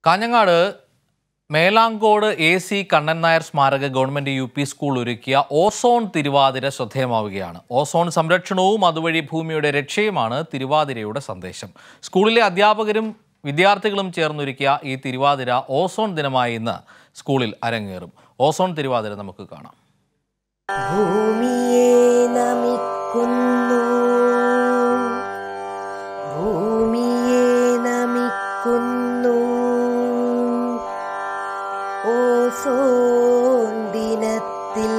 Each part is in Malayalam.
കാഞ്ഞങ്ങാട് മേലാങ്കോട് എ സി കണ്ണൻ നായർ സ്മാരക ഗവൺമെന്റ് യു പി സ്കൂൾ ഒരുക്കിയ ഓസോൺ തിരുവാതിര ശ്രദ്ധേയമാവുകയാണ് ഓസോൺ സംരക്ഷണവും അതുവഴി ഭൂമിയുടെ രക്ഷയുമാണ് തിരുവാതിരയുടെ സന്ദേശം സ്കൂളിലെ അധ്യാപകരും വിദ്യാർത്ഥികളും ചേർന്നൊരുക്കിയ ഈ തിരുവാതിര ഓസോൺ ദിനമായി ഇന്ന് സ്കൂളിൽ അരങ്ങേറും ഓസോൺ തിരുവാതിര നമുക്ക് കാണാം ഭൂമിയെ നമിക്കുന്നു ഭൂമിയെ നമിക്കുന്നു ഓസോൺ ദിനത്തിൽ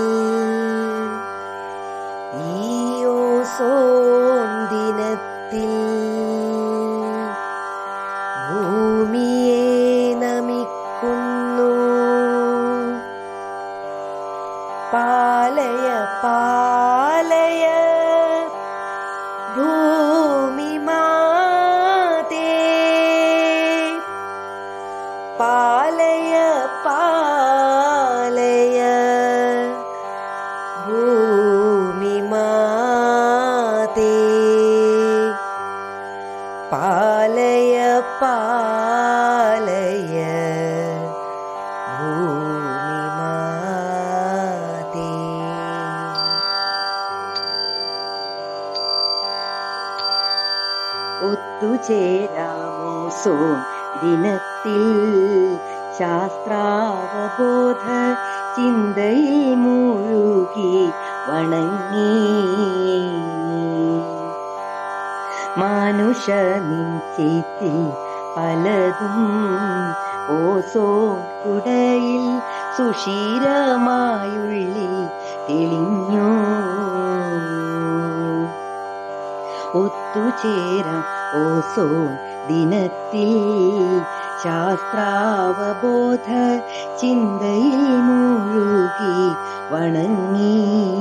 ഈ ഓസോൺ ദിനത്തിൽ ഭൂമിയെ നമിക്കുന്നു പാലയ പാലയ ഭൂമി മാതേ പാലയ പാലയ ഭൂമി മാതേ പാലയ പാലയ ഭൂമി മാതേ ഒത്തുചേരാമോ സോൺ ദിനത്തിൽ ശാസ്ത്രാവബോധ ചിന്തയിൽ മുഴുകി വണങ്ങി മാനുഷ നിഞ്ചേത്തിൽ പലതും ഓസോൺ കുടയിൽ സുഷീരമായുള്ളിൽ തെളിഞ്ഞു ഒത്തുചേരാം ഓസോൺ ദിനത്തിൽ ശാസ്ത്രാവബോധ ചിന്തയിൽ മുഴുകി വണങ്ങി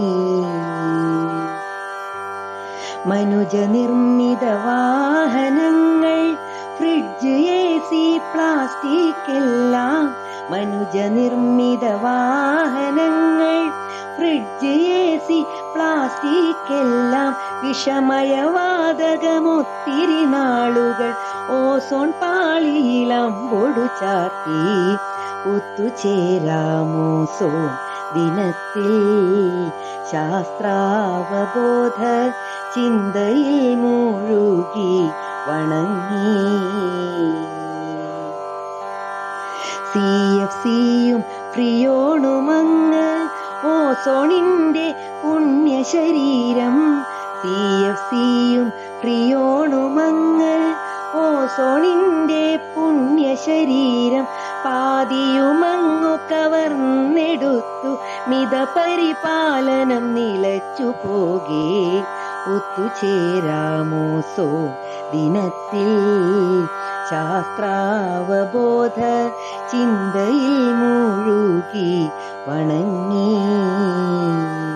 മനുജനിർമ്മിത വാഹനങ്ങൾ ഫ്രിഡ്ജ് എ സി പ്ലാസ്റ്റിക് എല്ലാം മനുജനിർമ്മിത വാഹനങ്ങൾ ഫ്രിഡ്ജ് എ സി പ്ലാസ്റ്റിക് എല്ലാം വിഷമയവാതകമൊത്തിരി നാളുകൾ ഓസോൺ പാളിയിലമ്പൊടു ചാത്തി ഒത്തുചേരാമോസോൺ ദിനത്തിൽ ശാസ്ത്രാവബോധ ചിന്തയിൽ മുഴുകി വണങ്ങി സി എഫ് സിയും ഫ്രിയോണുമങ്ങ് ഓസോണിന്റെ പുണ്യ ശരീരം സി എഫ് സിയും ഫ്രിയോണുമങ്ങ് ഓസോണിന്റെ പുണ്യ ശരീരം പാതിയുമങ്ങു കവർന്നെടുത്തു മിതപരിപാലനം നിലച്ചു പോകേ ഒത്തുചേരാമോസോ ദിനത്തിൽ ശാസ്ത്രാവബോധ ചിന്തയിൽ മുഴുകി വണങ്ങി